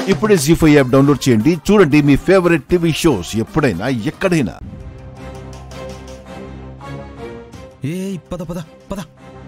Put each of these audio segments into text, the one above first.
ఇప్పుడే G five app download చేయండి చూడండి మీ ఫేవరెట్ టీవీ షోస్ ఎప్పుడైనా ఎక్కడైనా ఏ పద పద పద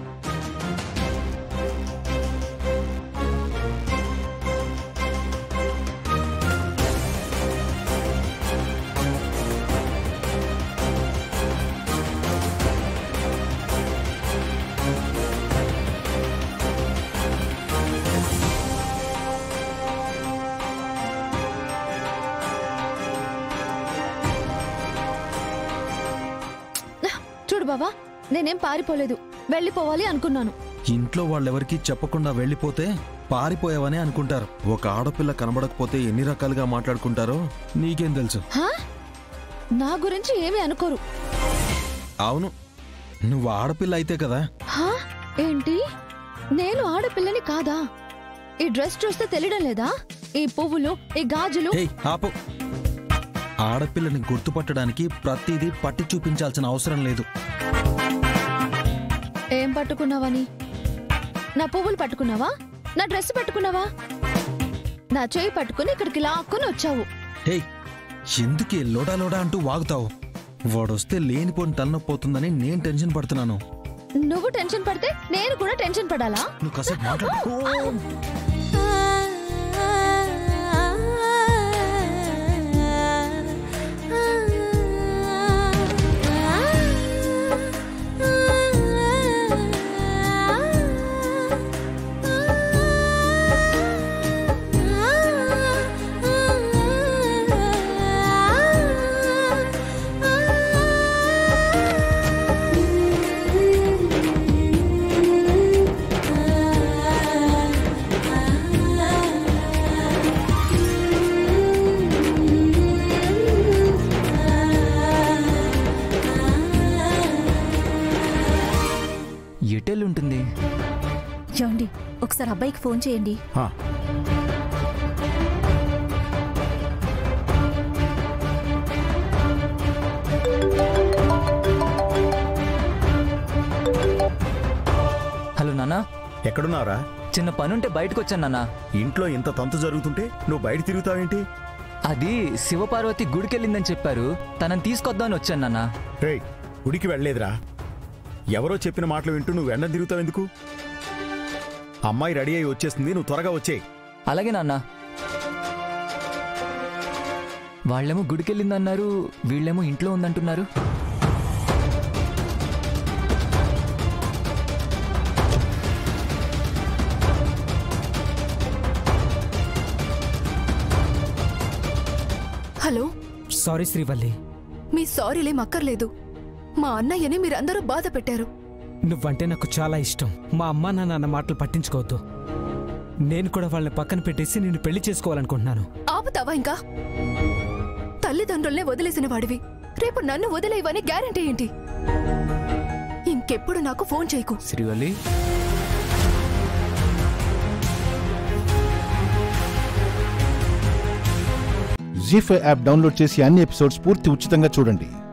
చూడు బావా నేనేం పారిపోలేదు వెళ్ళిపోవాలి అనుకున్నాను ఇంట్లో వాళ్ళెవరికి చెప్పకుండా వెళ్ళిపోతే పారిపోయావని అనుకుంటారు ఒక ఆడపిల్ల కనబడకపోతే ఎన్ని రకాలుగా మాట్లాడుకుంటారో నీకేం తెలుసు హా నా గురించి ఏమీ అనుకోరు అవును నువ్వు ఆడపిల్ల అయితే కదా హా ఏంటి నేను ఆడపిల్లని కాదా ఈ డ్రెస్ చూస్తే తెలియడం లేదా ఈ పువ్వులు ఈ గాజులు హే ఆపు ఆడపిల్లని గుర్తుపట్టడానికి ప్రతిదీ పట్టి చూపించాల్సిన అవసరం లేదు ఏం పట్టుకున్నావని నా పువ్వులు పట్టుకున్నావా నా డ్రెస్ పట్టుకున్నావా నా చేయి పట్టుకుని ఇక్కడికి లాక్కుని వచ్చావు హే ఎందుకే లోడా లోడా అంటూ వాగుతావు వాడొస్తే లేనిపోని తలనొప్పవుతుందని నేను టెన్షన్ పడుతున్నాను నువ్వు టెన్షన్ పడితే నేను కూడా టెన్షన్ పడాలా నువ్వు కాసేపు మాట్లాడు ఎటెళ్ళుంటుంది ఏమండి ఒకసారి అబ్బాయికి ఫోన్ చేయండి హలో నాన్నా ఎక్కడున్నారా చిన్న పనుంటే బయటకు వచ్చాను నాన్నా ఇంట్లో ఇంత తంతు జరుగుతుంటే నువ్వు బయట తిరుగుతావేంటి అది శివపార్వతి గుడికెళ్ళిందని చెప్పారు తనని తీసుకొద్దామని వచ్చాను నాన్నా రే గుడికి వెళ్ళలేదురా ఎవరో చెప్పిన మాటలు వింటూ నువ్వు ఎండ తిరుగుతావెందుకు అమ్మాయి రెడీ అయి వచ్చేస్తుంది నువ్వు త్వరగా వచ్చేయ్ అలాగే నాన్న వాళ్ళేమో గుడికెళ్ళిందన్నారు వీళ్ళేమో ఇంట్లో ఉందంటున్నారు హలో సారీ శ్రీవల్లి మీ సారీలేం అక్కర్లేదు మా అన్నయ్యని మీరందరూ బాధ పెట్టారు నువ్వంటే నాకు చాలా ఇష్టం మా అమ్మా నాన్న అన్న మాటలు పట్టించుకోవద్దు నేను కూడా వాళ్ళని పక్కన పెట్టేసి నిన్ను పెళ్లి చేసుకోవాలనుకుంటున్నాను ఆపుతావా ఇంకా తల్లిదండ్రుల్నే వదిలేసిన వాడివి రేపు నన్ను వదిలేవని గ్యారంటీ ఏంటి ఇంకెప్పుడు నాకు ఫోన్ చేయకు Srivalli Zee five app download చేసి అన్ని ఎపిసోడ్స్ పూర్తి ఉచితంగా చూడండి